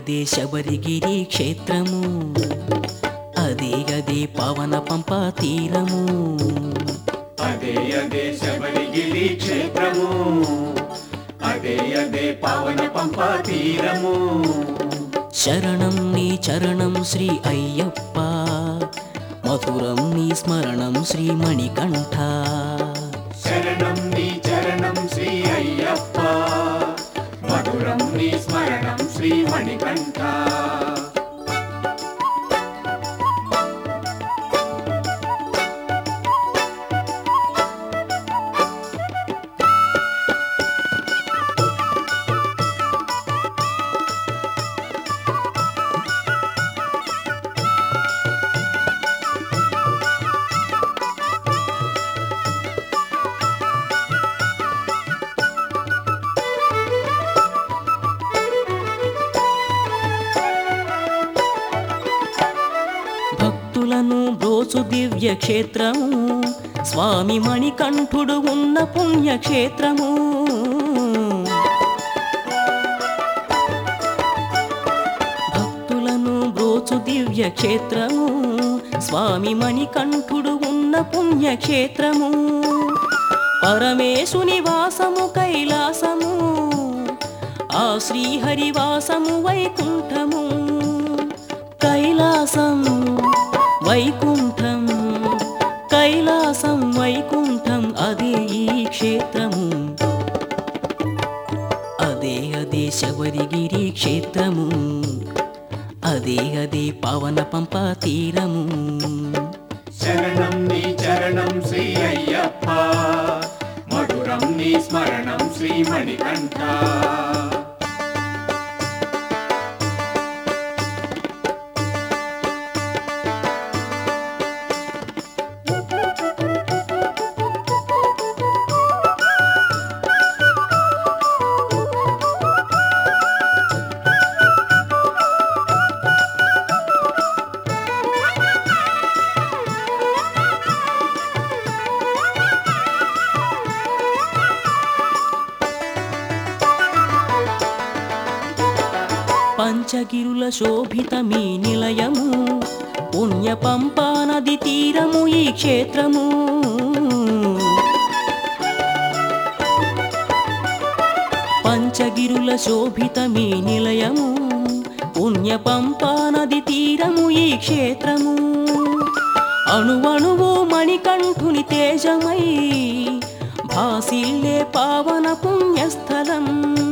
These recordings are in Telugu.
అదే శబరిగిరి క్షేత్రము అదే అదే పవన పంప తీరము అదే అదే శబరిగిరి క్షేత్రము అదే అదే పావన పంప తీరము శరణం నీ చరణం శ్రీ అయ్యప్ప మధురం నీ స్మరణం శ్రీ మణికంఠ శరణం నీ చరణం శ్రీ అయ్యప్ప మధురం నీ స్మరణం శ్రీ మణికంఠ భక్తులను బ్రోచు దివ్య క్షేత్రము స్వామి మణికంఠుడు ఉన్న పుణ్యక్షేత్రము భక్తులను బ్రోచు దివ్య క్షేత్రము స్వామి మణికంఠుడు ఉన్న పుణ్యక్షేత్రము పరమేశుని వాసము కైలాసము ఆ శ్రీహరివాసము వైకుంఠము కైలాసం వైకుంఠం కైలాసం వైకుంఠం అదే ఈ క్షేత్రము అదే అదే శబరిగిరి క్షేత్రము అదే అదే పవన పంప తీరము శరణం నీ చరణం శ్రీ అయ్యప్ప మధురం నీ స్మరణం శ్రీ మణికంఠ పంచగిరుల శోభిత మీ నిలయము పుణ్య పంపా నది తీరము ఈ క్షేత్రము పంచగిరుల శోభిత మీ నిలయము పుణ్య పంపా నది తీరము ఈ క్షేత్రము అణువణువు మణికంఠుని తేజమై భాసిల్లే పావన పుణ్యస్థలం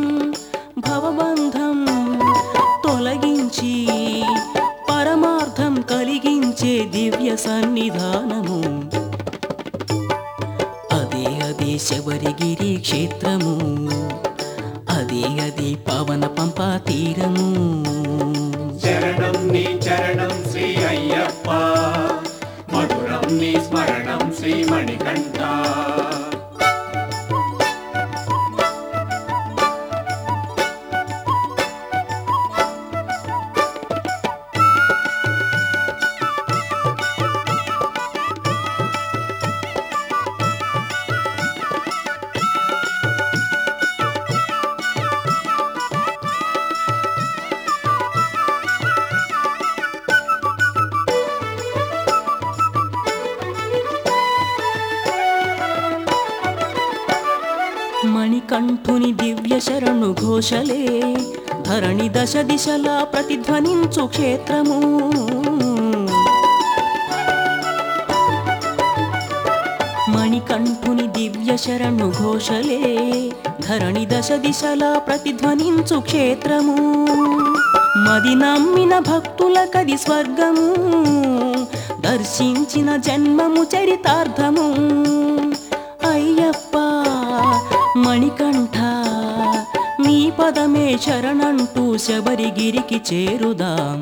భవబంధం తొలగించి పరమార్థం కలిగించే దివ్య సన్నిధానము అదే అదే శబరిగిరి క్షేత్రము అదే అదే పవన పంపా తీరము శరణం నీ చరణం శ్రీ అయ్యప్ప మధురం నీ స్మరణం శ్రీ మణికంఠ మణికంఠుని దివ్య శరణు ఘోషలే ధరణి దశ దిశలా ప్రతిధ్వనించు క్షేత్రము మణికంఠుని దివ్య శరణు ఘోషలే ధరణి దశ దిశలా ప్రతిధ్వనించు క్షేత్రము మది నమ్మిన భక్తులకది స్వర్గము దర్శించిన జన్మము చరితార్థము అయ్యప్ప మణికంఠ నీ పదమే శరణంటూ శబరిగిరికి చేరుదాం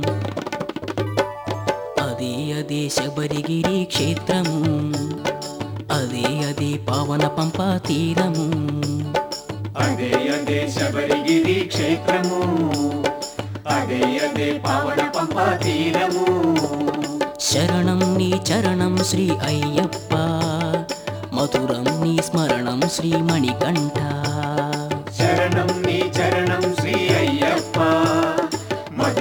అదే అదే శబరిగిరి క్షేత్రము అదే అదే పావన పంపా తీరము అదే అదే శబరిగిరి క్షేత్రము అదే అదే పావన పంప తీరము శరణం నీ చరణం శ్రీ అయ్యప్ప మధురం నీ స్మరణం శ్రీ మణికంఠ శరణం నీ చరణం శ్రీ అయ్యప్ప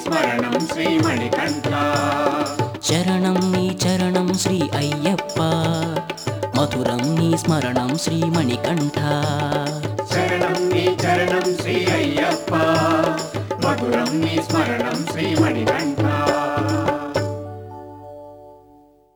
స్మరణం శ్రీమణికంఠ చరణం నీ చరణం శ్రీ అయ్యప్ప మధురం నీ స్మరణం శ్రీమణికంఠ శరణం నీ చరణం శ్రీ అయ్యప్ప మధురం నీ స్మరణం శ్రీమణికంఠ